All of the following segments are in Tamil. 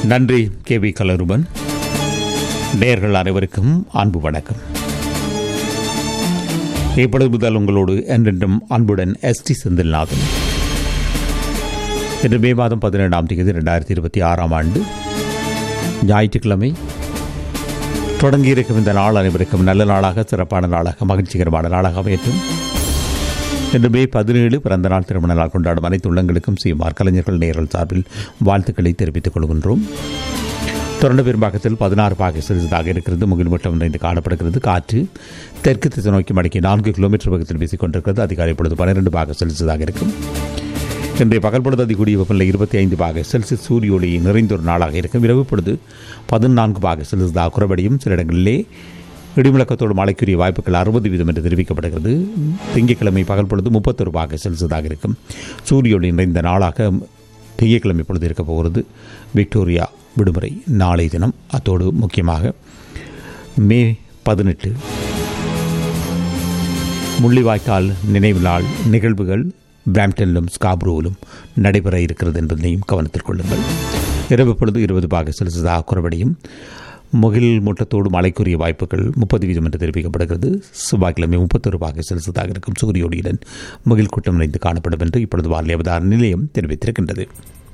நன்றி கே வி கலருபன் நேயர்கள் அனைவருக்கும் அன்பு வணக்கம் இப்பொழுது முதல் உங்களோடு என்றென்றும் அன்புடன் எஸ் டி செந்தில்நாதன் இன்று மே மாதம் பதினேழாம் தேதி ரெண்டாயிரத்தி இருபத்தி ஆறாம் ஆண்டு ஞாயிற்றுக்கிழமை தொடங்கியிருக்கும் இந்த நாள் அனைவருக்கும் நல்ல நாளாக சிறப்பான நாளாக மகிழ்ச்சிகரமான நாளாக அமையட்டும் இன்று மே பதினேழு பிறந்த நாள் திருமண நாள் கொண்டாடும் அனைத்து உள்ளங்களுக்கும் சீமார் கலைஞர்கள் நேரல் சார்பில் வாழ்த்துக்களை தெரிவித்துக் கொள்கின்றோம் தொடர்ந்து பெரும்பாக்கத்தில் பதினாறு பாகை செலுத்ததாக இருக்கிறது முகில் மட்டம் நிறைந்து காணப்படுகிறது காற்று தெற்கு திசை நோக்கி மடக்கி நான்கு கிலோமீட்டர் வேகத்தில் வீசிக் கொண்டிருக்கிறது அதிகாலை பொழுது பன்னிரண்டு பாக செல்சியஸாக இருக்கும் இன்றைய பகல் பொழுது அதிகூடிய வெப்பநிலை இருபத்தி ஐந்து பாக செல்சியஸ் சூரிய ஒளி நிறைந்த ஒரு நாளாக இருக்கும் இரவு பொழுது பதினான்கு பாக செல்சியஸாக குறைபடியும் சில இடங்களிலே இடிமுழக்கத்தோடு மழைக்குரிய வாய்ப்புகள் அறுபது வீதம் என்று தெரிவிக்கப்படுகிறது திங்கட்கிழமை பகல் பொழுது முப்பத்தொரு பாக செல்சியஸாக இருக்கும் சூரிய ஒளி நிறைந்த நாளாக திங்கட்கிழமை பொழுது இருக்க போகிறது விக்டோரியா விடுமுறை நாளை தினம் அத்தோடு முக்கியமாக மே பதினெட்டு முள்ளிவாய்க்கால் நினைவு நாள் நிகழ்வுகள் பிராம்டனிலும் ஸ்காப்ரோவிலும் நடைபெற இருக்கிறது என்பதனையும் கவனத்தில் கொள்ளுங்கள் இரவு பொழுது இருபது பாக செல்சியஸாக குறைவடையும் முகில் மூட்டத்தோடு மழைக்குரிய வாய்ப்புகள் முப்பது வீதம் என்று தெரிவிக்கப்படுகிறது செவ்வாய்க்கிழமை முப்பத்தொரு பாக செல்சியஸாக இருக்கும் சூரிய ஒளியுடன் முகில் கூட்டம் நிறைந்து காணப்படும் என்று இப்பொழுது வானிலை அவதார நிலையம் தெரிவித்திருக்கின்றது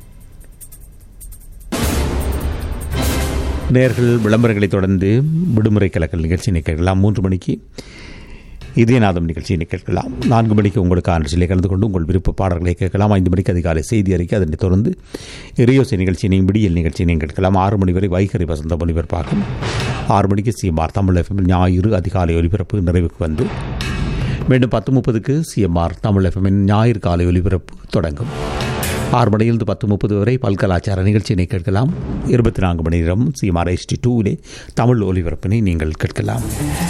நேர்கள் விளம்பரங்களை தொடர்ந்து விடுமுறை கலக்கல் நிகழ்ச்சியினை கேட்கலாம் மூன்று மணிக்கு இதயநாதம் நிகழ்ச்சியினை கேட்கலாம் நான்கு மணிக்கு உங்களுக்கான நிகழ்ச்சியிலே கலந்து கொண்டு உங்கள் விருப்ப பாடல்களை கேட்கலாம் ஐந்து மணிக்கு அதிகாலை செய்தி அறிக்கை அதனைத் தொடர்ந்து இறையோசை நிகழ்ச்சியினையும் விடியல் நிகழ்ச்சியினையும் கேட்கலாம் ஆறு மணி வரை வைகரை வசந்த ஒலிபரப்பாகும் ஆறு மணிக்கு சிஎம்ஆர் தமிழ் எஃப்எம் ஞாயிறு அதிகாலை ஒலிபரப்பு நிறைவுக்கு வந்து மீண்டும் பத்து முப்பதுக்கு சிஎம்ஆர் தமிழ் எஃப்எம்மின் ஞாயிறு காலை ஒலிபரப்பு தொடங்கும் ஆறு மணியிலிருந்து பத்து முப்பது வரை பல்கலாச்சார நிகழ்ச்சியினை கேட்கலாம் இருபத்தி நான்கு மணி நேரம் சிஎம்ஆர் எஸ்டி டூவிலே தமிழ் ஒலிபரப்பினை நீங்கள் கேட்கலாம்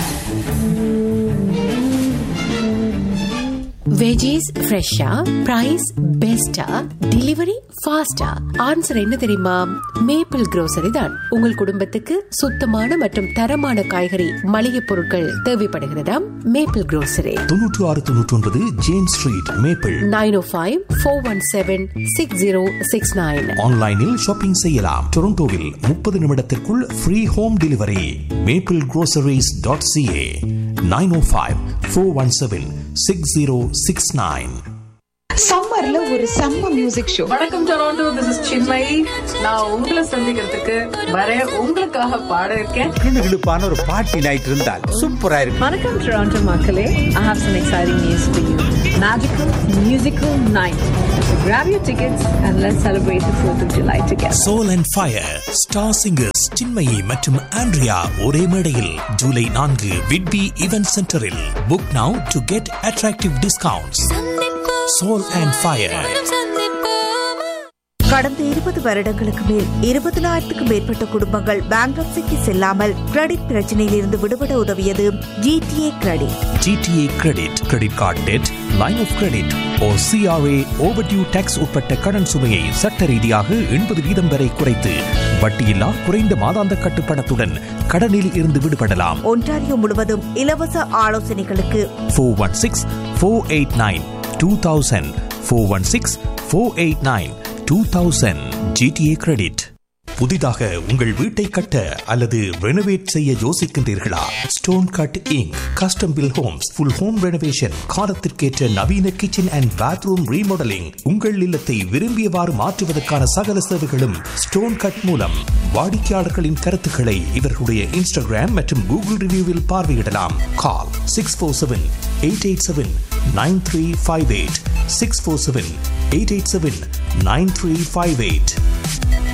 வெஜிஸ் ஃப்ரெஷ்ஷா பிரைஸ் பெஸ்டா டெலிவரி ஃபாஸ்டா ஆன்சர் என்ன தெரியுமா மேப்பிள் grocery தான் உங்கள் குடும்பத்துக்கு சுத்தமான மற்றும் தரமான காய்கறி மளிகை பொருட்கள் தேவைப்படுகிறதாம் மேப்பிள் grocery தொன்னூற்று ஆறு தொன்னூற்றி ஒன்பது James street Maple nine O five four one seven six zero six nine ஆன்லைனில் ஷாப்பிங் செய்யலாம் டொரண்டோவில் முப்பது நிமிடத்திற்குள் free home delivery Maple groceries dot CA nine O five four one seven six zero six nine சம்மர்ல ஒரு செம்ம மியூசிக் ஷோ வணக்கம் டொராண்டோ திஸ் இஸ் சின்மயி நான் உங்களை சந்திக்கிறதுக்கு வர உங்களுக்காக பாட இருக்கேன் கிளுகிழுப்பான ஒரு பார்ட்டி நைட் இருந்தால் சூப்பரா இருக்கும் வணக்கம் டொராண்டோ மக்களே I have some exciting news for you magical musical night Grab your tickets and let's celebrate the 4th of July together. Soul and fire star singers Chinmayi மற்றும் ஆண்ட்ரியா ஒரே மேடையில் ஜூலை நான்கு விட்பி ஈவென்ட் சென்டரில் book now to get attractive discounts soul and fire கடந்த இருபது வருடங்களுக்கு மேல் இருபதனாயிரத்துக்கும் மேற்பட்ட குடும்பங்கள் பேங்க்ரப்சிக்கு செல்லாமல் கிரெடிட் பிரச்சனையில் இருந்து விடுபட உதவியது GTA credit GTA credit credit card debt line of credit ஓ சிஆர்ஏ ஓவர்டியூ டேக்ஸ் உட்பட்ட கடன் சுமையை சட்ட ரீதியாக எண்பது வீதம் வரை குறைத்து வட்டியில்லா குறைந்த மாதாந்த கட்டுப்பணத்துடன் கடனில் இருந்து விடுபடலாம் ஒன்டாரியோ முழுவதும் இலவச ஆலோசனைகளுக்கு four one six four eight nine two thousand four one six four eight nine two thousand GTA credit புதிதாக உங்கள் வீட்டை கட்ட அல்லது ரெனோவேட் செய்ய யோசிக்கின்றீர்களா stone cut inc custom build homes full home renovation காலத்திற்கேற்ற நவீன கிச்சன் அண்ட் பாத்ரூம் ரீமாடலிங் உங்கள் இல்லத்தை விரும்பியவாறு மாற்றுவதற்கான சகல சேவைகளும் ஸ்டோன் கட் மூலம் வாடிக்கையாளர்களின் கருத்துக்களை இவர்களுடைய இன்ஸ்டாகிராம் மற்றும் கூகுள் ரிவ்யூவில் பார்வையிடலாம் call six four seven eight eight seven nine three five eight six four seven eight eight seven nine three five eight